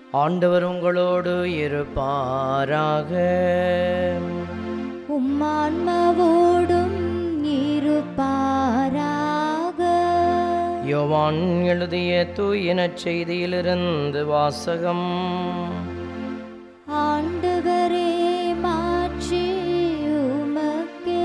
ஆண்டவர் உங்களோடு இருப்பாராக உம்மான்மாவோடும் இருப்பாராக யோவான் எழுதிய தூயினச் செய்தியிலிருந்து வாசகம் ஆண்டவரே மாற்றி உமக்கே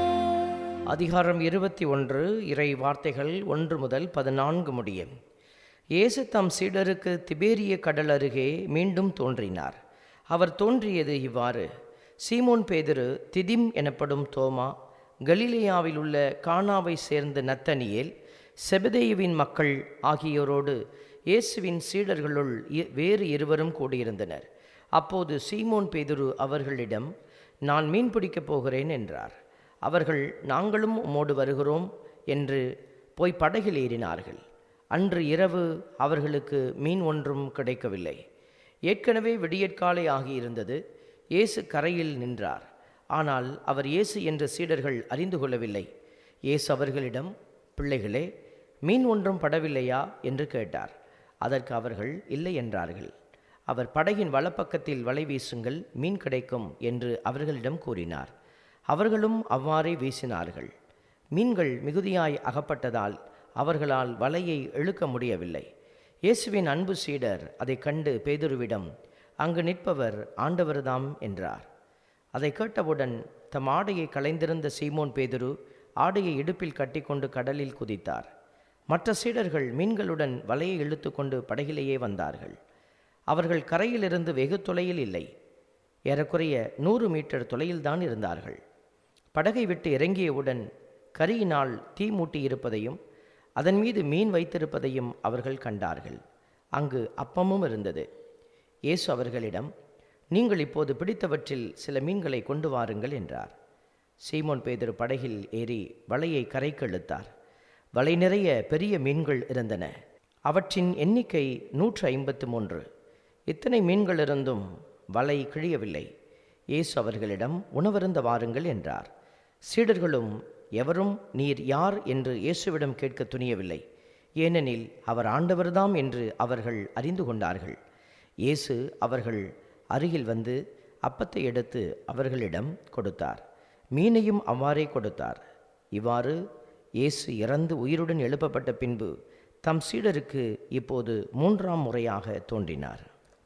அதிகாரம் இருபத்தி ஒன்று இறை வார்த்தைகள் ஒன்று முதல் பதினான்கு முடியும் இயேசு தம் சீடருக்கு திபேரிய கடல் அருகே மீண்டும் தோன்றினார் அவர் தோன்றியது இவ்வாறு சீமோன் பேதுரு திதிம் எனப்படும் தோமா கலிலேயாவில் உள்ள கானாவை சேர்ந்த நத்தனியேல் செபதேயுவின் மக்கள் ஆகியோரோடு இயேசுவின் சீடர்களுள் இ- வேறு இருவரும் கூடியிருந்தனர் அப்போது சீமோன் பேதுரு அவர்களிடம் நான் மீன் பிடிக்கப் போகிறேன் என்றார் அவர்கள் நாங்களும் உம்மோடு வருகிறோம் என்று போய் படகில் ஏறினார்கள் அன்று இரவு அவர்களுக்கு மீன் ஒன்றும் கிடைக்கவில்லை ஏற்கனவே விடியற்காலை ஆகியிருந்தது இயேசு கரையில் நின்றார் ஆனால் அவர் இயேசு என்ற சீடர்கள் அறிந்து கொள்ளவில்லை இயேசு அவர்களிடம் பிள்ளைகளே மீன் ஒன்றும் படவில்லையா என்று கேட்டார் அதற்கு அவர்கள் இல்லை என்றார்கள் அவர் படகின் வலப்பக்கத்தில் வலை வீசுங்கள் மீன் கிடைக்கும் என்று அவர்களிடம் கூறினார் அவர்களும் அவ்வாறே வீசினார்கள் மீன்கள் மிகுதியாய் அகப்பட்டதால் அவர்களால் வலையை இழுக்க முடியவில்லை இயேசுவின் அன்பு சீடர் அதைக் கண்டு பேதுருவிடம் அங்கு நிற்பவர் ஆண்டவர்தாம் என்றார் அதை கேட்டவுடன் தம் ஆடையை களைந்திருந்த சீமோன் பேதுரு ஆடையை இடுப்பில் கட்டிக்கொண்டு கடலில் குதித்தார் மற்ற சீடர்கள் மீன்களுடன் வலையை இழுத்துக்கொண்டு படகிலேயே வந்தார்கள் அவர்கள் கரையிலிருந்து வெகு தொலையில் இல்லை ஏறக்குறைய நூறு மீட்டர் தொலையில்தான் இருந்தார்கள் படகை விட்டு இறங்கியவுடன் கரியினால் தீ மூட்டி இருப்பதையும் அதன் மீது மீன் வைத்திருப்பதையும் அவர்கள் கண்டார்கள் அங்கு அப்பமும் இருந்தது இயேசு அவர்களிடம் நீங்கள் இப்போது பிடித்தவற்றில் சில மீன்களை கொண்டு வாருங்கள் என்றார் சீமோன் பேதுரு படகில் ஏறி வலையை கரைக்கு இழுத்தார் வலை நிறைய பெரிய மீன்கள் இருந்தன அவற்றின் எண்ணிக்கை நூற்று ஐம்பத்து மூன்று இத்தனை மீன்கள் இருந்தும் வலை கிழியவில்லை இயேசு அவர்களிடம் உணவருந்த வாருங்கள் என்றார் சீடர்களும் எவரும் நீர் யார் என்று இயேசுவிடம் கேட்க துணியவில்லை ஏனெனில் அவர் ஆண்டவர்தாம் என்று அவர்கள் அறிந்து கொண்டார்கள் இயேசு அவர்கள் அருகில் வந்து அப்பத்தை எடுத்து அவர்களிடம் கொடுத்தார் மீனையும் அவ்வாறே கொடுத்தார் இவ்வாறு இயேசு இறந்து உயிருடன் எழுப்பப்பட்ட பின்பு தம் சீடருக்கு இப்போது மூன்றாம் முறையாக தோன்றினார்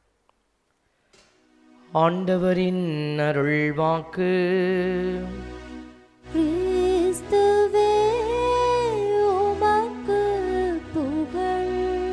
ஆண்டவரின் அருள்வாக்கு கிறிஸ்துவே உமக்கு புகழ்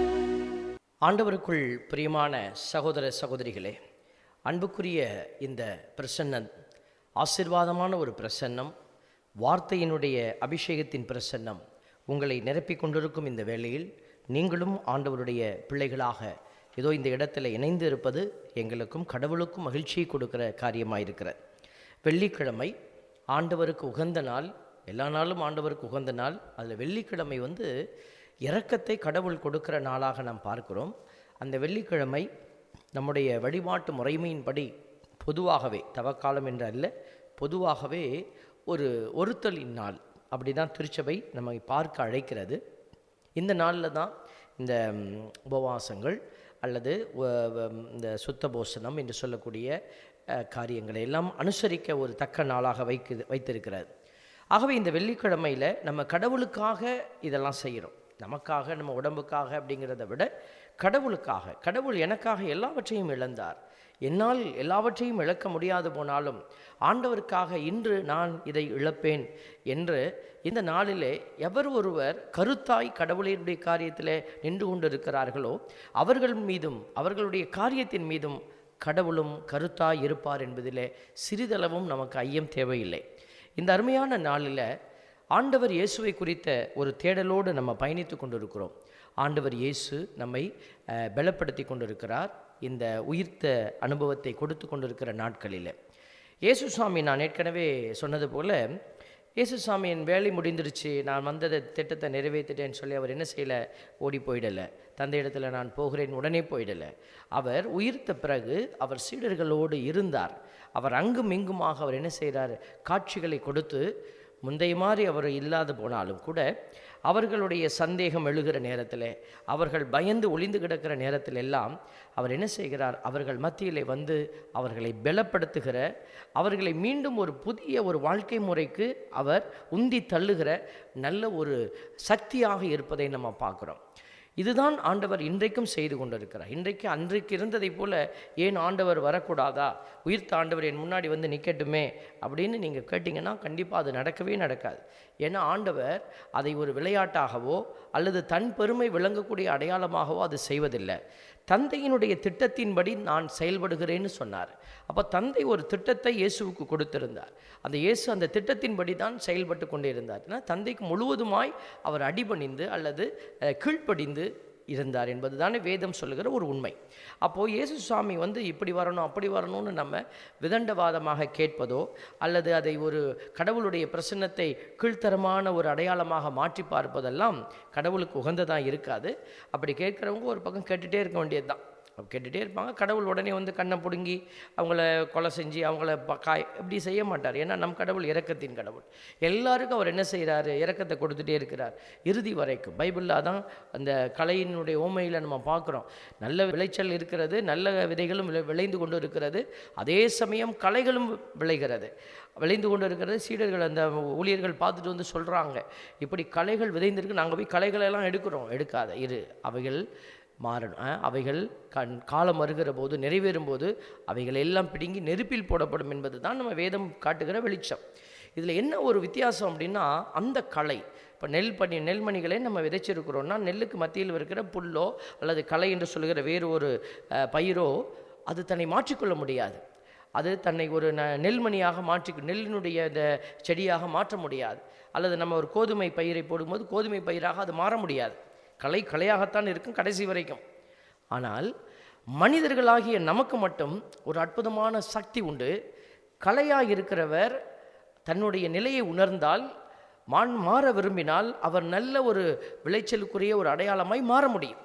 ஆண்டவருக்குள் பிரியமான சகோதர சகோதரிகளே அன்புக்குரிய இந்த பிரசன்னம் ஆசிர்வாதமான ஒரு பிரசன்னம் வார்த்தையினுடைய அபிஷேகத்தின் பிரசன்னம் உங்களை நிரப்பிக் கொண்டிருக்கும் இந்த வேளையில் நீங்களும் ஆண்டவருடைய பிள்ளைகளாக இதோ இந்த இடத்துல இணைந்து இருப்பது எங்களுக்கும் கடவுளுக்கும் மகிழ்ச்சியை கொடுக்கிற காரியமாயிருக்கிறது வெள்ளிக்கிழமை ஆண்டவருக்கு உகந்த நாள் எல்லா நாளும் ஆண்டவருக்கு உகந்த நாள் அதில் வெள்ளிக்கிழமை வந்து இரக்கத்தை கடவுள் கொடுக்கிற நாளாக நாம் பார்க்கிறோம் அந்த வெள்ளிக்கிழமை நம்முடைய வழிபாட்டு முறைமையின்படி பொதுவாகவே தவக்காலம் என்று அல்ல பொதுவாகவே ஒரு ஒருத்தலின் நாள் அப்படி தான் திருச்சபை நம்மை பார்க்க அழைக்கிறது இந்த நாளில் தான் இந்த ம், உபவாசங்கள் அல்லது வ- வ- இந்த சுத்த போசனம் என்று சொல்லக்கூடிய அஹ், காரியங்களை எல்லாம் அனுசரிக்க ஒரு தக்க நாளாக வைக்குது வைத்திருக்கிறது ஆகவே இந்த வெள்ளிக்கிழமையில் நம்ம கடவுளுக்காக இதெல்லாம் செய்கிறோம் நமக்காக நம்ம உடம்புக்காக அப்படிங்கிறத விட கடவுளுக்காக கடவுள் எனக்காக எல்லாவற்றையும் இழந்தார் என்னால் எல்லாவற்றையும் இழக்க முடியாது போனாலும் ஆண்டவருக்காக இன்று நான் இதை இழப்பேன் என்று இந்த நாளிலே எவர் ஒருவர் கருத்தாய் கடவுளினுடைய காரியத்திலே நின்று கொண்டிருக்கிறார்களோ அவர்கள் மீதும் அவர்களுடைய காரியத்தின் மீதும் கடவுளும் கருத்தாய் இருப்பார் என்பதிலே சிறிதளவும் நமக்கு ஐயம் தேவையில்லை இந்த அருமையான நாளில் ஆண்டவர் இயேசுவை குறித்த ஒரு தேடலோடு நம்ம பயணித்து கொண்டிருக்கிறோம் ஆண்டவர் இயேசு நம்மை அஹ், பலப்படுத்தி கொண்டிருக்கிறார் இந்த உயிர்த்த அனுபவத்தை கொடுத்து கொண்டிருக்கிற நாட்களில் இயேசு சுவாமி நான் ஏற்கனவே சொன்னது போல் இயேசு சுவாமி என் வேலை முடிந்துருச்சு நான் வந்ததை திட்டத்தை நிறைவேற்றிட்டேன்னு சொல்லி அவர் என்ன செய்யலை ஓடி போயிடலை தந்தை இடத்துல நான் போகிறேன் உடனே போயிடலை அவர் உயிர்த்த பிறகு அவர் சீடர்களோடு இருந்தார் அவர் அங்கும் இங்குமாக அவர் என்ன செய்கிறார் காட்சிகளை கொடுத்து முந்தைய மாதிரி அவர் இல்லாது போனாலும் கூட அவர்களுடைய சந்தேகம் எழுகிற நேரத்தில் அவர்கள் பயந்து ஒளிந்து கிடக்கிற நேரத்தில் எல்லாம் அவர் என்ன செய்கிறார் அவர்கள் மத்தியிலே வந்து அவர்களை பலப்படுத்துகிற அவர்களை மீண்டும் ஒரு புதிய ஒரு வாழ்க்கை முறைக்கு அவர் உந்தி தள்ளுகிற நல்ல ஒரு சக்தியாக இருப்பதை நம்ம பார்க்குறோம் இதுதான் ஆண்டவர் இன்றைக்கும் செய்து கொண்டிருக்கிறார் இன்றைக்கு அன்றைக்கு இருந்ததைப் போல ஏன் ஆண்டவர் வரக்கூடாதா உயிர்த்த ஆண்டவர் என் முன்னாடி வந்து நிற்கட்டுமே அப்படின்னு நீங்கள் கேட்டிங்கன்னா கண்டிப்பாக அது நடக்கவே நடக்காது ஏன்னா ஆண்டவர் அதை ஒரு விளையாட்டாகவோ அல்லது தன் பெருமை விளங்கக்கூடிய அடையாளமாகவோ அது செய்வதில்லை தந்தையினுடைய திட்டத்தின்படி நான் செயல்படுகிறேன்னு சொன்னார் அப்போ தந்தை ஒரு திட்டத்தை இயேசுவுக்கு கொடுத்திருந்தார் அந்த இயேசு அந்த திட்டத்தின்படி தான் செயல்பட்டு கொண்டே இருந்தார் ஏன்னா தந்தைக்கு முழுவதுமாய் அவர் அடிபணிந்து அல்லது அஹ், கீழ்ப்படிந்து இருந்தார் என்பது தானே வேதம் சொல்லுகிற ஒரு உண்மை அப்போது இயேசு சுவாமி வந்து இப்படி வரணும் அப்படி வரணும்னு நம்ம விதண்டவாதமாக கேட்பதோ அல்லது அதை ஒரு கடவுளுடைய பிரசன்னத்தை கீழ்த்தரமான ஒரு அடையாளமாக மாற்றி பார்ப்பதெல்லாம் கடவுளுக்கு உகந்ததாக இருக்காது அப்படி கேட்குறவங்க ஒரு பக்கம் கேட்டுகிட்டே இருக்க வேண்டியது தான் கேட்டுகிட்டே இருப்பாங்க கடவுள் உடனே வந்து கண்ணை பிடுங்கி அவங்கள கொலை செஞ்சு அவங்கள ப- காய் இப்படி செய்ய மாட்டார் ஏன்னா நம் கடவுள் இரக்கத்தின் கடவுள் எல்லாருக்கும் அவர் என்ன செய்கிறாரு இரக்கத்தை கொடுத்துட்டே இருக்கிறார் இறுதி வரைக்கும் பைபிளில் அதான் அந்த கலையினுடைய ஓமையில் நம்ம பார்க்குறோம் நல்ல விளைச்சல் இருக்கிறது நல்ல விதைகளும் விளை- விளைந்து கொண்டு இருக்கிறது அதே சமயம் களைகளும் விளைகிறது விளைந்து கொண்டு இருக்கிறது சீடர்கள் அந்த ஊழியர்கள் பார்த்துட்டு வந்து சொல்கிறாங்க இப்படி களைகள் விதைந்திருக்கு நாங்கள் போய் களைகளை எல்லாம் எடுக்கிறோம் எடுக்காத இரு அவைகள் மாறணும் அஹ், அவைகள் கண் காலம் வருகிற போது நிறைவேறும் போது அவைகள் எல்லாம் பிடுங்கி நெருப்பில் போடப்படும் என்பது தான் நம்ம வேதம் காட்டுகிற வெளிச்சம் இதில் என்ன ஒரு வித்தியாசம் அப்படின்னா அந்த களை இப்போ நெல் பனி நெல்மணிகளை நம்ம விதைச்சிருக்கிறோம்னா நெல்லுக்கு மத்தியில் இருக்கிற புல்லோ அல்லது களை என்று சொல்கிற வேறு ஒரு அஹ், பயிரோ அது தன்னை மாற்றிக்கொள்ள முடியாது அது தன்னை ஒரு ந நெல்மணியாக மாற்றி நெல்லினுடைய இந்த செடியாக மாற்ற முடியாது அல்லது நம்ம ஒரு கோதுமை பயிரை போடும்போது கோதுமை பயிராக அது மாற முடியாது களை கலையாகத்தான் இருக்கும் கடைசி வரைக்கும் ஆனால் மனிதர்களாகிய நமக்கு மட்டும் ஒரு அற்புதமான சக்தி உண்டு கலையாக இருக்கிறவர் தன்னுடைய நிலையை உணர்ந்தால் மான் மாற விரும்பினால் அவர் நல்ல ஒரு விளைச்சலுக்குரிய ஒரு அடையாளமாய் மாற முடியும்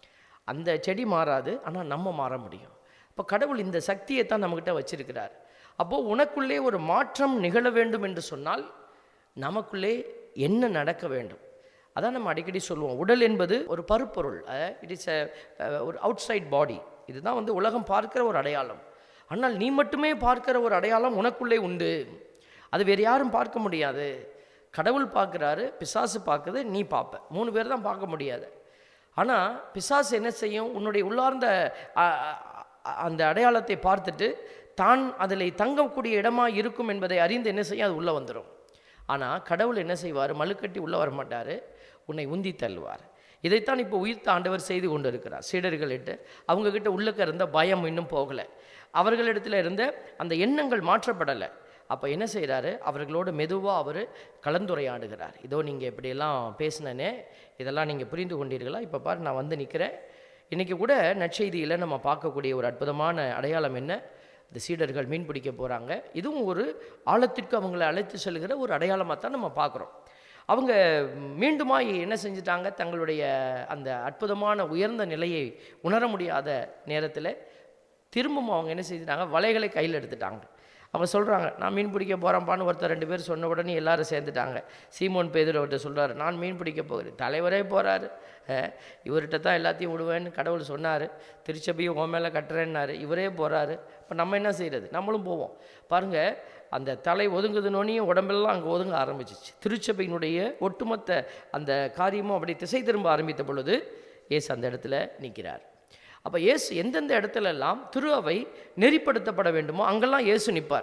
அந்த செடி மாறாது ஆனால் நம்ம மாற முடியும் அப்போ கடவுள் இந்த சக்தியை தான் நம்மக்கிட்ட வச்சிருக்கிறார் அப்போது உனக்குள்ளே ஒரு மாற்றம் நிகழ வேண்டும் என்று சொன்னால் நமக்குள்ளே என்ன நடக்க வேண்டும் அதான் நம்ம அடிக்கடி சொல்லுவோம் உடல் என்பது ஒரு பருப்பொருள் இட் இஸ் ஒரு அவுட் சைட் பாடி இதுதான் வந்து உலகம் பார்க்கிற ஒரு அடையாளம் ஆனால் நீ மட்டுமே பார்க்கிற ஒரு அடையாளம் உனக்குள்ளே உண்டு அது வேறு யாரும் பார்க்க முடியாது கடவுள் பார்க்குறாரு பிசாசு பார்க்குது நீ பார்ப்ப மூணு பேர் தான் பார்க்க முடியாது ஆனால் பிசாசு என்ன செய்யும் உன்னுடைய உள்ளார்ந்த அ, அ, அந்த அடையாளத்தை பார்த்துட்டு தான் அதில் தங்கக்கூடிய இடமா இருக்கும் என்பதை அறிந்து என்ன செய்யும் அது உள்ளே வந்துடும் ஆனால் கடவுள் என்ன செய்வார் மழுக்கட்டி உள்ளே வர மாட்டார் உன்னை உந்தி தள்ளுவார் இதைத்தான் இப்போ உயிர்த்த ஆண்டவர் செய்து கொண்டு இருக்கிறார் சீடர்களிட்டு அவங்கக்கிட்ட உள்ளக்க இருந்த பயம் இன்னும் போகலை அவர்களிடத்தில் இருந்த அந்த எண்ணங்கள் மாற்றப்படலை அப்போ என்ன செய்கிறாரு அவர்களோடு மெதுவாக அவர் கலந்துரையாடுகிறார் இதோ நீங்கள் இப்படியெல்லாம் பேசினனே இதெல்லாம் நீங்கள் புரிந்து கொண்டீர்களா இப்போ பாரு நான் வந்து நிற்கிறேன் இன்றைக்கி கூட நற்செய்தியில் நம்ம பார்க்கக்கூடிய ஒரு அற்புதமான அடையாளம் என்ன இந்த சீடர்கள் மீன் பிடிக்க போகிறாங்க இதுவும் ஒரு ஆழத்திற்கு அவங்களை அழைத்து செல்கிற ஒரு அடையாளமாக தான் நம்ம பார்க்குறோம் அவங்க மீண்டுமாய் என்ன செஞ்சிட்டாங்க தங்களுடைய அந்த அற்புதமான உயர்ந்த நிலையை உணர முடியாத நேரத்தில் திரும்பவும் அவங்க என்ன செஞ்சிட்டாங்க வலைகளை கையில் எடுத்துட்டாங்க அவங்க சொல்கிறாங்க நான் மீன் பிடிக்க போகிறேன்ப்பான்னு ஒருத்தர் ரெண்டு பேர் சொன்ன உடனே எல்லாரும் சேர்ந்துட்டாங்க சீமோன் பேதர் அவர்கிட்ட சொல்கிறாரு நான் மீன் பிடிக்க போகிறேன் தலைவரே போகிறாரு இவர்கிட்ட தான் எல்லாத்தையும் விடுவேன்னு கடவுள் சொன்னார் திருச்சபையும் உன் மேலே கட்டுறேன்னாரு இவரே போகிறாரு இப்போ நம்ம என்ன செய்கிறது நம்மளும் போவோம் பாருங்கள் அந்த தலை ஒதுங்குதுனோனையும் உடம்பெல்லாம் அங்கே ஒதுங்க ஆரம்பிச்சிச்சு திருச்சபையினுடைய ஒட்டுமொத்த அந்த காரியமும் அப்படி திசை திரும்ப ஆரம்பித்த பொழுது இயேசு அந்த இடத்துல நிற்கிறார் அப்போ இயேசு எந்தெந்த இடத்துலலாம் திரு அவை நெறிப்படுத்தப்பட வேண்டுமோ அங்கெல்லாம் இயேசு நிற்பார்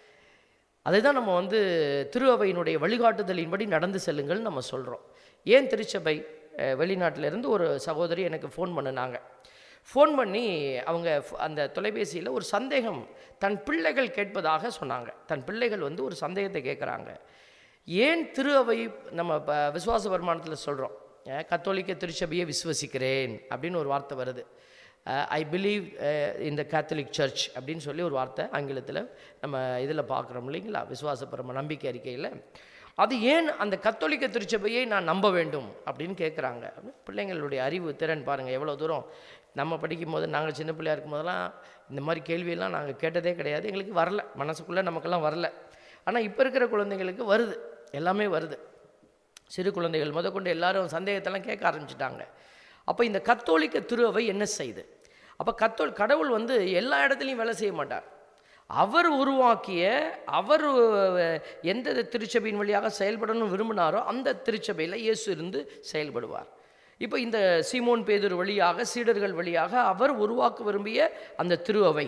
அதை தான் நம்ம வந்து திரு அவையினுடைய வழிகாட்டுதலின்படி நடந்து செல்லுங்கள் நம்ம சொல்கிறோம் ஏன் திருச்சபை அஹ், வெளிநாட்டுல இருந்து ஒரு சகோதரி எனக்கு ஃபோன் பண்ணினாங்க ஃபோன் பண்ணி அவங்க ஃப- அந்த தொலைபேசியில் ஒரு சந்தேகம் தன் பிள்ளைகள் கேட்பதாக சொன்னாங்க தன் பிள்ளைகள் வந்து ஒரு சந்தேகத்தை கேட்குறாங்க ஏன் திரு அவை நம்ம இப்போ விசுவாச வருமானத்தில் சொல்கிறோம் கத்தோலிக்க திருச்சபையை விசுவசிக்கிறேன் அப்படின்னு ஒரு வார்த்தை வருது ஐ பிலீவ் இந்த கேத்தலிக் சர்ச் அப்படின்னு சொல்லி ஒரு வார்த்தை ஆங்கிலத்தில் நம்ம இதில் பார்க்குறோம் இல்லைங்களா விசுவாசப்பரம நம்பிக்கை அறிக்கையில் அது ஏன் அந்த கத்தோலிக்க திருச்சபையை நான் நம்ப வேண்டும் அப்படின்னு கேட்குறாங்க பிள்ளைங்களுடைய அறிவு திறன் பாருங்கள் எவ்வளோ தூரம் நம்ம படிக்கும்போது நாங்கள் சின்ன பிள்ளையா இருக்கும் போதெல்லாம் இந்த மாதிரி கேள்வியெல்லாம் நாங்கள் கேட்டதே கிடையாது எங்களுக்கு வரல மனசுக்குள்ளே நமக்கெல்லாம் வரல ஆனால் இப்போ இருக்கிற குழந்தைங்களுக்கு வருது எல்லாமே வருது சிறு குழந்தைகள் முதற்கொண்டு எல்லாரும் சந்தேகத்தெல்லாம் கேட்க ஆரம்பிச்சிட்டாங்க அப்போ இந்த கத்தோலிக்க திருவை என்ன செய்யுது அப்போ கத்தோல் கடவுள் வந்து எல்லா இடத்துலையும் வேலை செய்ய மாட்டார் அவர் உருவாக்கிய அவர் அஹ், எந்த திருச்சபையின் வழியாக செயல்படணும் விரும்பினாரோ அந்த திருச்சபையில் இயேசு இருந்து செயல்படுவார் இப்போ இந்த சீமோன் பேதுரு வழியாக சீடர்கள் வழியாக அவர் உருவாக்க விரும்பிய அந்த திருஅவை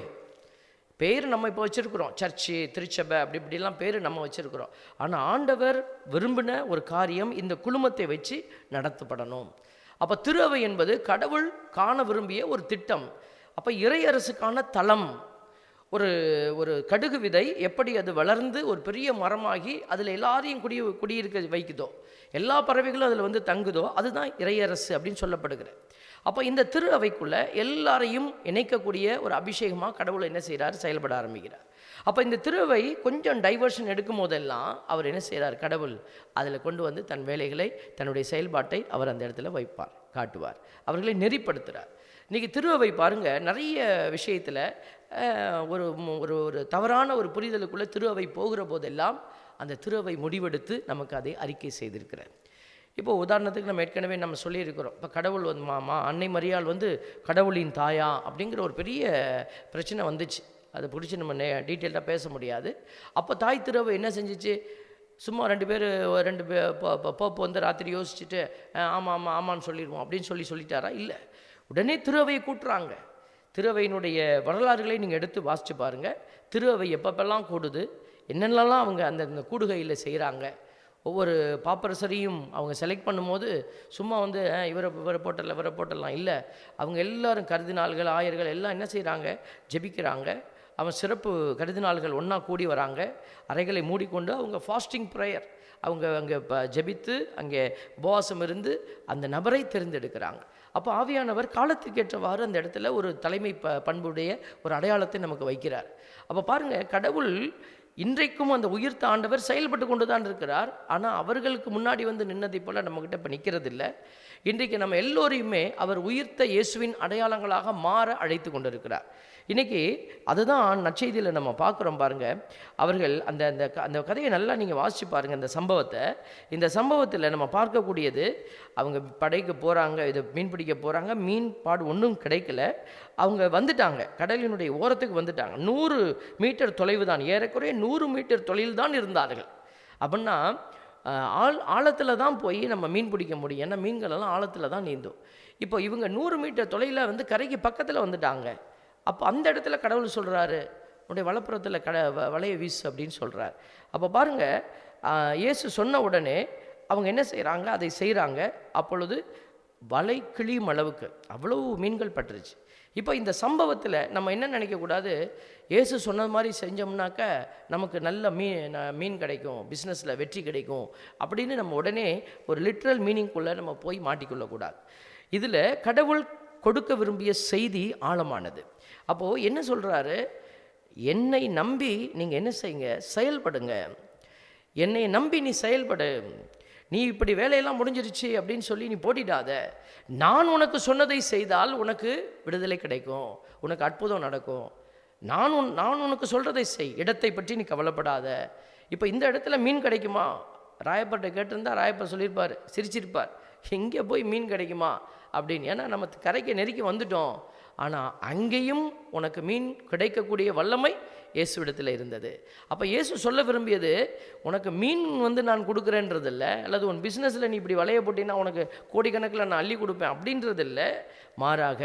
பேர் நம்ம இப்போ வச்சுருக்குறோம் சர்ச்சு திருச்சபை அப்படி இப்படிலாம் பேர் நம்ம வச்சுருக்குறோம் ஆனால் ஆண்டவர் விரும்பின ஒரு காரியம் இந்த குழுமத்தை வச்சு நடத்தப்படணும் அப்போ திருஅவை என்பது கடவுள் காண விரும்பிய ஒரு திட்டம் அப்போ இறையரசுக்கான தளம் ஒரு ஒரு கடுகு விதை எப்படி அது வளர்ந்து ஒரு பெரிய மரமாகி அதில் எல்லாரையும் குடி குடியிருக்க வைக்குதோ எல்லா பறவைகளும் அதில் வந்து தங்குதோ அதுதான் இறையரசு அப்படின்னு சொல்லப்படுகிறது அப்போ இந்த திரு அவைக்குள்ள எல்லாரையும் இணைக்கக்கூடிய ஒரு அபிஷேகமாக கடவுள் என்ன செய்கிறார் செயல்பட ஆரம்பிக்கிறார் அப்போ இந்த திருவை கொஞ்சம் டைவர்ஷன் எடுக்கும் போதெல்லாம் அவர் என்ன செய்கிறார் கடவுள் அதில் கொண்டு வந்து தன் வேலைகளை தன்னுடைய செயல்பாட்டை அவர் அந்த இடத்துல வைப்பார் காட்டுவார் அவர்களை நெறிப்படுத்துகிறார் இன்றைக்கி திருவை பாருங்க நிறைய விஷயத்தில் ஒரு மு- ஒரு ஒரு தவறான ஒரு புரிதலுக்குள்ளே திருவை போகிற போதெல்லாம் அந்த திருவை முடிவெடுத்து நமக்கு அதை அறிக்கை செய்திருக்கிறார் இப்போ உதாரணத்துக்கு நம்ம ஏற்கனவே நம்ம சொல்லியிருக்கிறோம் இப்போ கடவுள் வந்து மா மா அன்னை மரியாள் வந்து கடவுளின் தாயா அப்படிங்கிற ஒரு பெரிய பிரச்சனை வந்துச்சு அதை பிடிச்சி நம்ம நே டீட்டெயில்டாக பேச முடியாது அப்போ தாய் திருவை என்ன செஞ்சுச்சு சும்மா ரெண்டு பேர் ரெண்டு பேர் போப்பு வந்து ராத்திரி யோசிச்சுட்டு அஹ், ஆமாம் ஆமாம் ஆமான்னு சொல்லிடுவோம் அப்படின்னு சொல்லி சொல்லிட்டாரா இல்லை உடனே திருவையை கூட்டுறாங்க திருவையினுடைய வரலாறுகளை நீங்கள் எடுத்து வாசித்து பாருங்கள் திருவை எப்பப்பெல்லாம் கூடுது என்னென்னலாம் அவங்க அந்த அந்த கூடுகையில் செய்கிறாங்க ஒவ்வொரு பாப்பரசரையும் அவங்க செலக்ட் பண்ணும்போது சும்மா வந்து அஹ், இவரை இவரை போட்டல இவரை போட்டலாம் இல்லை அவங்க எல்லாரும் கருதினாள்கள் ஆயர்கள் எல்லாம் என்ன செய்கிறாங்க ஜெபிக்கிறாங்க அவன் சிறப்பு கருதினாள்கள் ஒன்றா கூடி வராங்க அறைகளை மூடிக்கொண்டு அவங்க ஃபாஸ்டிங் ப்ரேயர் அவங்க அங்கே ப ஜெபித்து அங்கே உபவாசம் இருந்து அந்த நபரை தேர்ந்தெடுக்கிறாங்க அப்போ ஆவியானவர் காலத்துக்கேற்றவாறு அந்த இடத்துல ஒரு தலைமை ப பண்புடைய ஒரு அடையாளத்தை நமக்கு வைக்கிறார் அப்போ பாருங்கள் கடவுள் இன்றைக்கும் அந்த உயிர்த்த ஆண்டவர் செயல்பட்டு கொண்டு தான் இருக்கிறார் ஆனால் அவர்களுக்கு முன்னாடி வந்து நின்னதை போல நம்மக்கிட்ட இப்போ நிற்கிறது இல்லை இன்றைக்கு நம்ம எல்லோரையுமே அவர் உயிர்த்த இயேசுவின் அடையாளங்களாக மாற அழைத்து கொண்டிருக்கிறார் இன்னைக்கு அதுதான் நற்செய்தியில் நம்ம பார்க்குறோம் பாருங்க அவர்கள் அந்த அந்த க- அந்த கதையை நல்லா நீங்கள் வாசிச்சு பாருங்க இந்த சம்பவத்தை இந்த சம்பவத்தில் நம்ம பார்க்கக்கூடியது அவங்க படைக்கு போகிறாங்க இது மீன் பிடிக்க போகிறாங்க மீன் பாடு ஒன்றும் கிடைக்கல அவங்க வந்துட்டாங்க கடலினுடைய ஓரத்துக்கு வந்துட்டாங்க நூறு மீட்டர் தொலைவு தான் ஏறக்குறைய நூறு மீட்டர் தொலைவில் தான் இருந்தார்கள் அப்படின்னா அஹ், ஆழ் ஆழத்தில் தான் போய் நம்ம மீன் பிடிக்க முடியும் ஏன்னா மீன்கள் எல்லாம் ஆழத்தில் தான் நீந்தும் இப்போ இவங்க நூறு மீட்டர் தொலைவில் வந்து கரைக்கு பக்கத்தில் வந்துட்டாங்க அப்போ அந்த இடத்துல கடவுள் சொல்கிறாரு உன்னுடைய வலப்புறத்தில் கட வ- வலையை வீசு அப்படின்னு சொல்கிறார் அப்போ பாருங்கள் இயேசு சொன்ன உடனே அவங்க என்ன செய்கிறாங்க அதை செய்கிறாங்க அப்பொழுது வலை கிழியும் அளவுக்கு அவ்வளவு மீன்கள் பட்டுருச்சு இப்போ இந்த சம்பவத்தில் நம்ம என்ன நினைக்கக்கூடாது இயேசு சொன்னது மாதிரி செஞ்சோம்னாக்க நமக்கு நல்ல மீன் ந- மீன் கிடைக்கும் பிஸ்னஸில் வெற்றி கிடைக்கும் அப்படின்னு நம்ம உடனே ஒரு லிட்ரல் மீனிங்குள்ளே நம்ம போய் மாட்டிக்கொள்ளக்கூடாது இதில் கடவுள் கொடுக்க விரும்பிய செய்தி ஆழமானது அப்போது என்ன சொல்கிறாரு என்னை நம்பி நீங்கள் என்ன செய்யுங்க செயல்படுங்க என்னை நம்பி நீ செயல்படு நீ இப்படி வேலையெல்லாம் முடிஞ்சிருச்சு அப்படின்னு சொல்லி நீ போட்டிடாத நான் உனக்கு சொன்னதை செய்தால் உனக்கு விடுதலை கிடைக்கும் உனக்கு அற்புதம் நடக்கும் நான் உன் நான் உனக்கு சொல்கிறதை செய் இடத்தை பற்றி நீ கவலைப்படாத இப்போ இந்த இடத்துல மீன் கிடைக்குமா ராயப்பர்கிட்ட கேட்டிருந்தா ராயப்பர் சொல்லியிருப்பார் சிரிச்சிருப்பார் எங்கே போய் மீன் கிடைக்குமா அப்படின்னு ஏன்னா நம்ம கரைக்கு நெருக்கி வந்துட்டோம் ஆனால் அங்கேயும் உனக்கு மீன் கிடைக்கக்கூடிய வல்லமை இயேசுவிடத்தில் இருந்தது அப்போ இயேசு சொல்ல விரும்பியது உனக்கு மீன் வந்து நான் கொடுக்குறேன்றது இல்லை அல்லது உன் பிஸ்னஸில் நீ இப்படி வலைய போட்டினா உனக்கு கோடிக்கணக்கில் நான் அள்ளி கொடுப்பேன் அப்படின்றது இல்லை மாறாக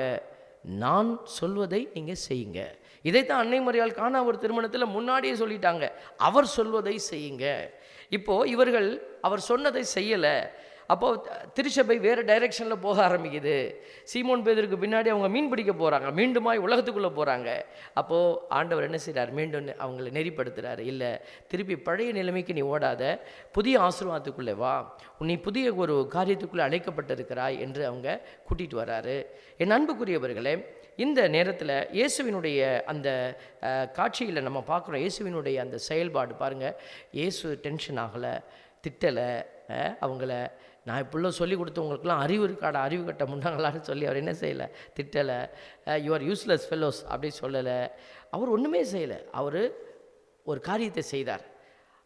நான் சொல்வதை நீங்கள் செய்யுங்க இதைத்தான் அன்னை மரியாள் காணா ஒரு திருமணத்தில் முன்னாடியே சொல்லிட்டாங்க அவர் சொல்வதை செய்யுங்க இப்போது இவர்கள் அவர் சொன்னதை செய்யலை அப்போது திருச்சபை வேறு டைரெக்ஷனில் போக ஆரம்பிக்குது சீமோன் பேதருக்கு பின்னாடி அவங்க மீன் பிடிக்க போகிறாங்க மீண்டுமாய் உலகத்துக்குள்ளே போகிறாங்க அப்போது ஆண்டவர் என்ன செய்கிறார் மீண்டும் அவங்களை நெறிப்படுத்துகிறாரு இல்லை திருப்பி பழைய நிலைமைக்கு நீ ஓடாத புதிய ஆசீர்வாதத்துக்குள்ளே வா நீ புதிய ஒரு காரியத்துக்குள்ளே அழைக்கப்பட்டிருக்கிறாய் என்று அவங்க கூட்டிகிட்டு வராரு என் அன்புக்குரியவர்களே இந்த நேரத்தில் இயேசுவினுடைய அந்த காட்சியில் நம்ம பார்க்குறோம் இயேசுவினுடைய அந்த செயல்பாடு பாருங்கள் இயேசு டென்ஷன் ஆகலை திட்டலை அவங்கள நான் இப்படிலாம் சொல்லி கொடுத்தவங்களுக்குலாம் அறிவு இருக்காடா அறிவு கட்ட முன்னாங்களான்னு சொல்லி அவர் என்ன செய்யலை திட்டலை யுவர் யூஸ்லெஸ் ஃபெல்லோஸ் அப்படி சொல்லலை அவர் ஒன்றுமே செய்யலை அவர் ஒரு காரியத்தை செய்தார்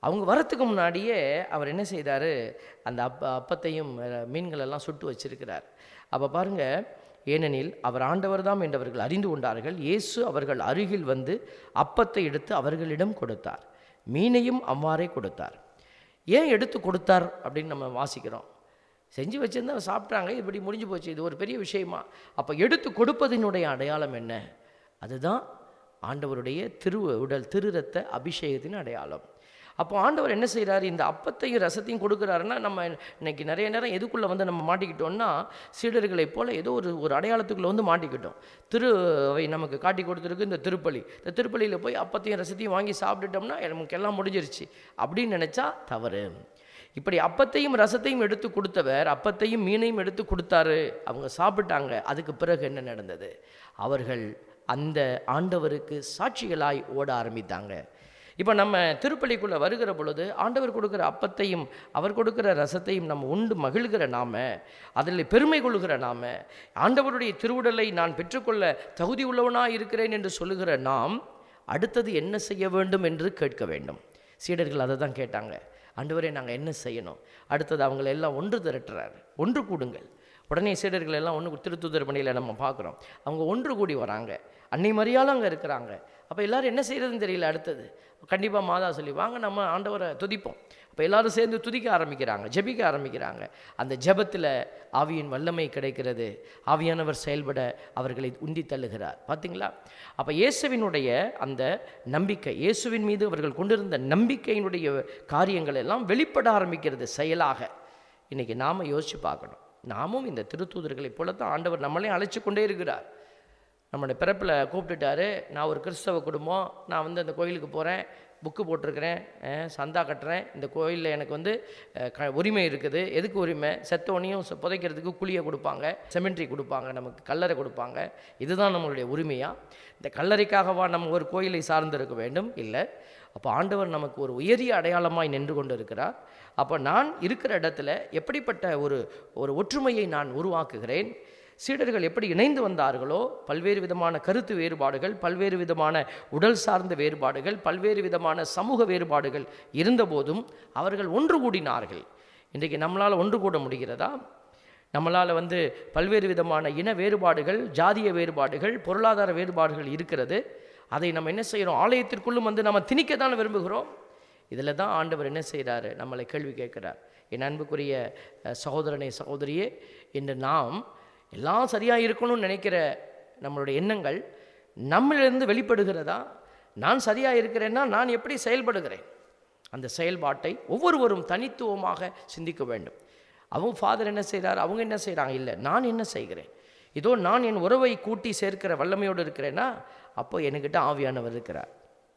அவங்க வரத்துக்கு முன்னாடியே அவர் என்ன செய்தார் அந்த அப்ப அப்பத்தையும் அஹ், மீன்களெல்லாம் சுட்டு வச்சிருக்கிறார் அப்போ பாருங்க ஏனெனில் அவர் ஆண்டவர்தாம் என்றவர்கள் அறிந்து கொண்டார்கள் இயேசு அவர்கள் அருகில் வந்து அப்பத்தை எடுத்து அவர்களிடம் கொடுத்தார் மீனையும் அவ்வாறே கொடுத்தார் ஏன் எடுத்து கொடுத்தார் அப்படின்னு நம்ம வாசிக்கிறோம் செஞ்சு வச்சிருந்தா சாப்பிட்டாங்க இப்படி முடிஞ்சு போச்சு இது ஒரு பெரிய விஷயமா அப்போ எடுத்து கொடுப்பதினுடைய அடையாளம் என்ன அதுதான் ஆண்டவருடைய திரு உடல் திருரத்த அபிஷேகத்தின் அடையாளம் அப்போ ஆண்டவர் என்ன செய்கிறாரு இந்த அப்பத்தையும் ரசத்தையும் கொடுக்குறாருன்னா நம்ம இன்னைக்கு நிறைய நேரம் எதுக்குள்ளே வந்து நம்ம மாட்டிக்கிட்டோம்னா சீடர்களைப் போல ஏதோ ஒரு ஒரு அடையாளத்துக்குள்ளே வந்து மாட்டிக்கிட்டோம் திருவை நமக்கு காட்டி கொடுத்துருக்கு இந்த திருப்பலி இந்த திருப்பலியில் போய் அப்பத்தையும் ரசத்தையும் வாங்கி சாப்பிட்டுட்டோம்னா நமக்கு எல்லாம் முடிஞ்சிருச்சு அப்படின்னு நினச்சா தவறு இப்படி அப்பத்தையும் ரசத்தையும் எடுத்து கொடுத்தவர் அப்பத்தையும் மீனையும் எடுத்து கொடுத்தாரு அவங்க சாப்பிட்டாங்க அதுக்கு பிறகு என்ன நடந்தது அவர்கள் அந்த ஆண்டவருக்கு சாட்சிகளாய் ஓட ஆரம்பித்தாங்க இப்போ நம்ம திருப்பலிக்குள்ளே வருகிற பொழுது ஆண்டவர் கொடுக்குற அப்பத்தையும் அவர் கொடுக்குற ரசத்தையும் நம்ம உண்டு மகிழ்கிற நாம அதில் பெருமை கொள்கிற நாம ஆண்டவருடைய திருவுடலை நான் பெற்றுக்கொள்ள தகுதி உள்ளவனாக இருக்கிறேன் என்று சொல்லுகிற நாம் அடுத்தது என்ன செய்ய வேண்டும் என்று கேட்க வேண்டும் சீடர்கள் அதை தான் கேட்டாங்க ஆண்டவரே நாங்கள் என்ன செய்யணும் அடுத்தது அவங்களை எல்லாம் ஒன்று திரட்டுறாரு ஒன்று கூடுங்கள் உடனே சீடர்கள் எல்லாம் ஒன்று திருத்துதர் பணியில் நம்ம பார்க்குறோம் அவங்க ஒன்று கூடி வராங்க அன்னை மரியாலும் அங்கே இருக்கிறாங்க அப்போ எல்லாரும் என்ன செய்யறதுன்னு தெரியல அடுத்தது கண்டிப்பாக மாதா சொல்லி வாங்க நம்ம ஆண்டவரை துதிப்போம் அப்போ எல்லாரும் சேர்ந்து துதிக்க ஆரம்பிக்கிறாங்க ஜெபிக்க ஆரம்பிக்கிறாங்க அந்த ஜெபத்தில் ஆவியின் வல்லமை கிடைக்கிறது ஆவியானவர் செயல்பட அவர்களை உந்தி தள்ளுகிறார் பார்த்தீங்களா அப்போ இயேசுவினுடைய அந்த நம்பிக்கை இயேசுவின் மீது அவர்கள் கொண்டிருந்த நம்பிக்கையினுடைய காரியங்கள் எல்லாம் வெளிப்பட ஆரம்பிக்கிறது செயலாக இன்னைக்கு நாம் யோசித்து பார்க்கணும் நாமும் இந்த திருத்தூதர்களைப் போல தான் ஆண்டவர் நம்மளையும் அழைச்சி கொண்டே இருக்கிறார் நம்மளுடைய பிறப்பில் கூப்பிட்டுட்டாரு நான் ஒரு கிறிஸ்தவ குடும்பம் நான் வந்து அந்த கோயிலுக்கு போகிறேன் புக்கு போட்டிருக்கிறேன் அஹ், சந்தா கட்டுறேன் இந்த கோயிலில் எனக்கு வந்து அஹ், க உரிமை இருக்குது எதுக்கு உரிமை செத்தவனையும் சு- புதைக்கிறதுக்கு குழியை கொடுப்பாங்க செமெண்ட்ரி கொடுப்பாங்க நமக்கு கல்லறை கொடுப்பாங்க இதுதான் நம்மளுடைய உரிமையா இந்த கல்லறைக்காகவா நம்ம ஒரு கோயிலை சார்ந்திருக்க வேண்டும் இல்லை அப்போ ஆண்டவர் நமக்கு ஒரு உயரிய அடையாளமாய் நின்று கொண்டு இருக்கிறார் அப்போ நான் இருக்கிற இடத்துல எப்படிப்பட்ட ஒரு ஒரு ஒற்றுமையை நான் உருவாக்குகிறேன் சீடர்கள் எப்படி இணைந்து வந்தார்களோ பல்வேறு விதமான கருத்து வேறுபாடுகள் பல்வேறு விதமான உடல் சார்ந்த வேறுபாடுகள் பல்வேறு விதமான சமூக வேறுபாடுகள் இருந்தபோதும் அவர்கள் ஒன்று கூடினார்கள் இன்றைக்கு நம்மளால் ஒன்று கூட முடிகிறதா நம்மளால் வந்து பல்வேறு விதமான இன வேறுபாடுகள் ஜாதிய வேறுபாடுகள் பொருளாதார வேறுபாடுகள் இருக்கிறது அதை நம்ம என்ன செய்கிறோம் ஆலயத்திற்குள்ளும் வந்து நம்ம திணிக்க தான் விரும்புகிறோம் இதில் தான் ஆண்டவர் என்ன செய்கிறாரு நம்மளை கேள்வி கேட்கிறார் என் அன்புக்குரிய அஹ், சகோதரனே சகோதரியே இன்று நாம் எல்லாம் சரியாக இருக்கணும்னு நினைக்கிற நம்மளுடைய எண்ணங்கள் நம்மளிலிருந்து வெளிப்படுகிறதா நான் சரியாக இருக்கிறேன்னா நான் எப்படி செயல்படுகிறேன் அந்த செயல்பாட்டை ஒவ்வொருவரும் தனித்துவமாக சிந்திக்க வேண்டும் அவங்க ஃபாதர் என்ன செய்கிறார் அவங்க என்ன செய்கிறாங்க இல்லை நான் என்ன செய்கிறேன் இதோ நான் என் உறவை கூட்டி சேர்க்கிற வல்லமையோடு இருக்கிறேன்னா அப்போ என்கிட்ட ஆவியானவர் இருக்கிறார்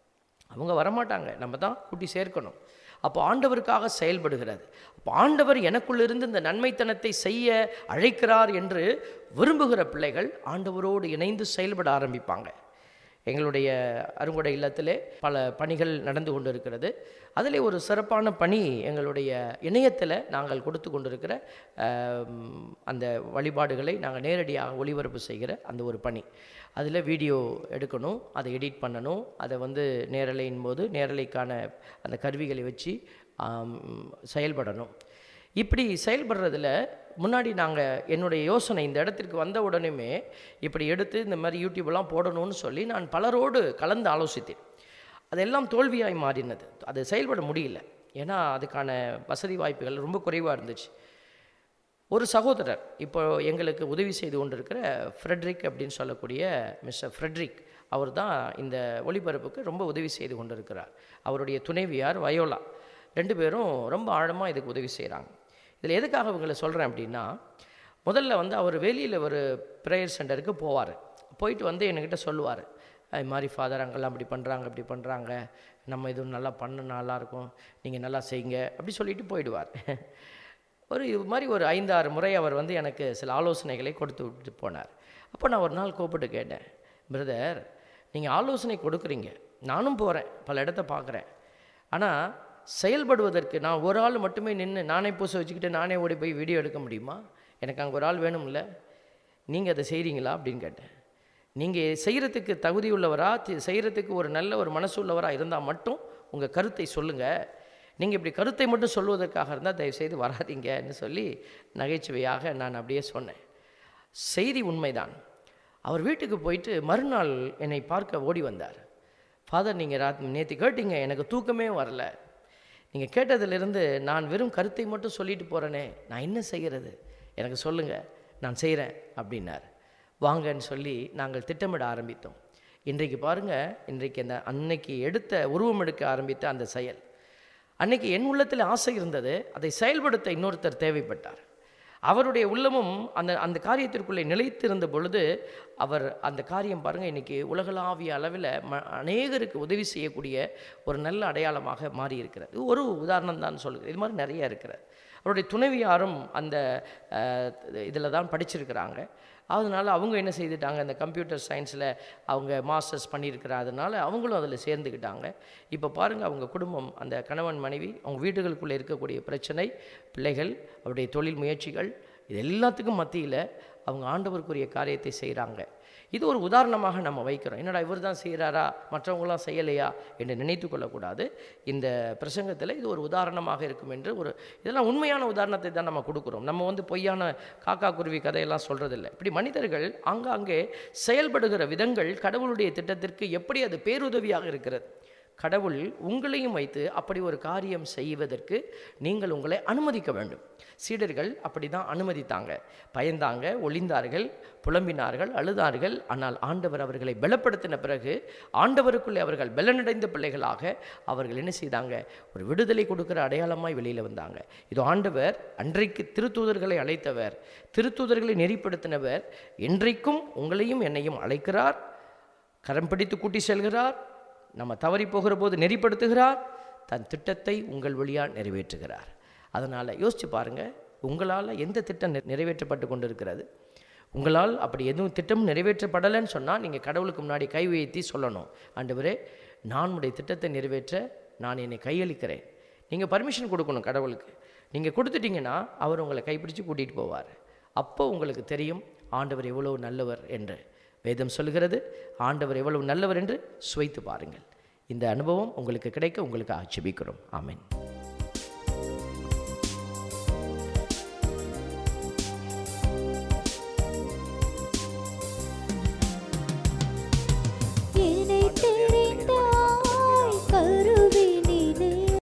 அவங்க வரமாட்டாங்க நம்ம தான் கூட்டி சேர்க்கணும் அப்போ ஆண்டவருக்காக செயல்படுகிறது அப்போ ஆண்டவர் எனக்குள்ளிருந்து இந்த நன்மைத்தனத்தை செய்ய அழைக்கிறார் என்று விரும்புகிற பிள்ளைகள் ஆண்டவரோடு இணைந்து செயல்பட ஆரம்பிப்பாங்க எங்களுடைய அருங்கொடை இல்லத்திலே பல பணிகள் நடந்து கொண்டு இருக்கிறது அதில் ஒரு சிறப்பான பணி எங்களுடைய இணையத்தில் நாங்கள் கொடுத்து கொண்டிருக்கிற ஆம், அந்த வழிபாடுகளை நாங்கள் நேரடியாக ஒளிபரப்பு செய்கிற அந்த ஒரு பணி அதில் வீடியோ எடுக்கணும் அதை எடிட் பண்ணணும் அதை வந்து நேரலையின் போது நேரலைக்கான அந்த கருவிகளை வச்சு ஆம், செயல்படணும் இப்படி செயல்படுறதுல முன்னாடி நாங்கள் என்னுடைய யோசனை இந்த இடத்திற்கு வந்த உடனேமே இப்படி எடுத்து இந்த மாதிரி யூடியூப்லாம் போடணும்னு சொல்லி நான் பலரோடு கலந்து ஆலோசித்தேன் அதெல்லாம் தோல்வியாய் மாறினது அது செயல்பட முடியல ஏன்னா அதுக்கான வசதி வாய்ப்புகள் ரொம்ப குறைவாக இருந்துச்சு ஒரு சகோதரர் இப்போ எங்களுக்கு உதவி செய்து கொண்டிருக்கிற ஃப்ரெட்ரிக் அப்படின்னு சொல்லக்கூடிய மிஸ்டர் ஃப்ரெட்ரிக் அவர் தான் இந்த ஒளிபரப்புக்கு ரொம்ப உதவி செய்து கொண்டிருக்கிறார் அவருடைய துணைவியார் வயோலா ரெண்டு பேரும் ரொம்ப ஆழமாக இதுக்கு உதவி செய்கிறாங்க இதில் எதுக்காக இவங்களை சொல்கிறேன் அப்படின்னா முதல்ல வந்து அவர் வெளியில் ஒரு ப்ரேயர் சென்டருக்கு போவார் போயிட்டு வந்து என்கிட்ட சொல்லுவார் இது மாதிரி ஃபாதர் அங்கெல்லாம் அப்படி பண்ணுறாங்க அப்படி பண்ணுறாங்க நம்ம இது நல்லா பண்ண நல்லாயிருக்கும் நீங்கள் நல்லா செய்யுங்க அப்படி சொல்லிட்டு போயிடுவார் ஒரு இது மாதிரி ஒரு ஐந்து ஆறு முறை அவர் வந்து எனக்கு சில ஆலோசனைகளை கொடுத்து விட்டு போனார் அப்போ நான் ஒரு நாள் கூப்பிட்டு கேட்டேன் பிரதர் நீங்கள் ஆலோசனை கொடுக்குறீங்க நானும் போகிறேன் பல இடத்த பார்க்குறேன் ஆனால் செயல்படுவதற்கு நான் ஒரு ஆள் மட்டுமே நின்று நானே பூசை வச்சுக்கிட்டு நானே ஓடி போய் வீடியோ எடுக்க முடியுமா எனக்கு அங்கே ஒரு ஆள் வேணும்ல நீங்கள் அதை செய்கிறீங்களா அப்படின்னு கேட்டேன் நீங்கள் செய்கிறதுக்கு தகுதி உள்ளவரா தி- செய்கிறதுக்கு ஒரு நல்ல ஒரு மனசு உள்ளவராக இருந்தால் மட்டும் உங்கள் கருத்தை சொல்லுங்கள் நீங்கள் இப்படி கருத்தை மட்டும் சொல்வதற்காக இருந்தால் தயவுசெய்து வராதீங்கன்னு சொல்லி நகைச்சுவையாக நான் அப்படியே சொன்னேன் செய்தி உண்மைதான் அவர் வீட்டுக்கு போயிட்டு மறுநாள் என்னை பார்க்க ஓடி வந்தார் ஃபாதர் நீங்கள் ராத் நேற்று கேட்டீங்க எனக்கு தூக்கமே வரல நீங்கள் கேட்டதிலிருந்து நான் வெறும் கருத்தை மட்டும் சொல்லிட்டு போகிறேனே நான் என்ன செய்கிறது எனக்கு சொல்லுங்கள் நான் செய்கிறேன் அப்படின்னார் வாங்கன்னு சொல்லி நாங்கள் திட்டமிட ஆரம்பித்தோம் இன்றைக்கு பாருங்கள் இன்றைக்கு அந்த அன்னைக்கு எடுத்த உருவம் எடுக்க ஆரம்பித்த அந்த செயல் அன்னைக்கு என் உள்ளத்தில் ஆசை இருந்தது அதை செயல்படுத்த இன்னொருத்தர் தேவைப்பட்டார் அவருடைய உள்ளமும் அந்த அந்த காரியத்திற்குள்ளே நிலைத்திருந்த பொழுது அவர் அந்த காரியம் பாருங்கள் இன்றைக்கி உலகளாவிய அளவில் ம அநேகருக்கு உதவி செய்யக்கூடிய ஒரு நல்ல அடையாளமாக மாறி இருக்கிறது ஒரு உதாரணம் தான் சொல்லுது இது மாதிரி நிறைய இருக்கிறது அவருடைய துணைவியாரும் அந்த இதில் தான் படிச்சிருக்கிறாங்க அதனால் அவங்க என்ன செய்துட்டாங்க இந்த கம்ப்யூட்டர் சயின்ஸில் அவங்க மாஸ்டர்ஸ் பண்ணியிருக்கிறதுனால அவங்களும் அதில் சேர்ந்துக்கிட்டாங்க இப்போ பாருங்கள் அவங்க குடும்பம் அந்த கணவன் மனைவி அவங்க வீடுகளுக்குள்ளே இருக்கக்கூடிய பிரச்சனை பிள்ளைகள் அவருடைய தொழில் முயற்சிகள் இது எல்லாத்துக்கும் மத்தியில் அவங்க ஆண்டவருக்குரிய காரியத்தை செய்கிறாங்க இது ஒரு உதாரணமாக நம்ம வைக்கிறோம் என்னடா இவர் தான் செய்கிறாரா மற்றவங்களாம் செய்யலையா என்று நினைத்து கொள்ளக்கூடாது இந்த பிரசங்கத்தில் இது ஒரு உதாரணமாக இருக்கும் என்று ஒரு இதெல்லாம் உண்மையான உதாரணத்தை தான் நம்ம கொடுக்குறோம் நம்ம வந்து பொய்யான காக்கா குருவி கதையெல்லாம் சொல்கிறதில்ல இப்படி மனிதர்கள் ஆங்காங்கே செயல்படுகிற விதங்கள் கடவுளுடைய திட்டத்திற்கு எப்படி அது பேருதவியாக இருக்கிறது கடவுள் உங்களையும் வைத்து அப்படி ஒரு காரியம் செய்வதற்கு நீங்கள் உங்களை அனுமதிக்க வேண்டும் சீடர்கள் அப்படி தான் அனுமதித்தாங்க பயந்தாங்க ஒளிந்தார்கள் புலம்பினார்கள் அழுதார்கள் ஆனால் ஆண்டவர் அவர்களை பலப்படுத்தின பிறகு ஆண்டவருக்குள்ளே அவர்கள் பலனடைந்த பிள்ளைகளாக அவர்கள் என்ன செய்தாங்க ஒரு விடுதலை கொடுக்கிற அடையாளமாய் வெளியில் வந்தாங்க இது ஆண்டவர் அன்றைக்கு திருத்தூதர்களை அழைத்தவர் திருத்தூதர்களை நெறிப்படுத்தினவர் இன்றைக்கும் உங்களையும் என்னையும் அழைக்கிறார் கரம் பிடித்து கூட்டி செல்கிறார் நம்ம தவறி போகிற போது நெறிப்படுத்துகிறார் தன் திட்டத்தை உங்கள் வழியாக நிறைவேற்றுகிறார் அதனால் யோசிச்சு பாருங்கள் உங்களால் எந்த திட்டம் நிறை- நிறைவேற்றப்பட்டு கொண்டு இருக்கிறது உங்களால் அப்படி எதுவும் திட்டம் நிறைவேற்றப்படலைன்னு சொன்னால் நீங்கள் கடவுளுக்கு முன்னாடி கை உயர்த்தி சொல்லணும் ஆண்டவரே நான் உடைய திட்டத்தை நிறைவேற்ற நான் என்னை கையளிக்கிறேன் நீங்கள் பர்மிஷன் கொடுக்கணும் கடவுளுக்கு நீங்கள் கொடுத்துட்டீங்கன்னா அவர் உங்களை கைப்பிடிச்சு கூட்டிகிட்டு போவார் அப்போ உங்களுக்கு தெரியும் ஆண்டவர் எவ்வளவு நல்லவர் என்று வேதம் சொல்கிறது ஆண்டவர் எவ்வளவு நல்லவர் என்று சுவைத்து பாருங்கள் இந்த அனுபவம் உங்களுக்கு கிடைக்க உங்களுக்கு ஆட்சேபிக்கிறோம் ஆமென்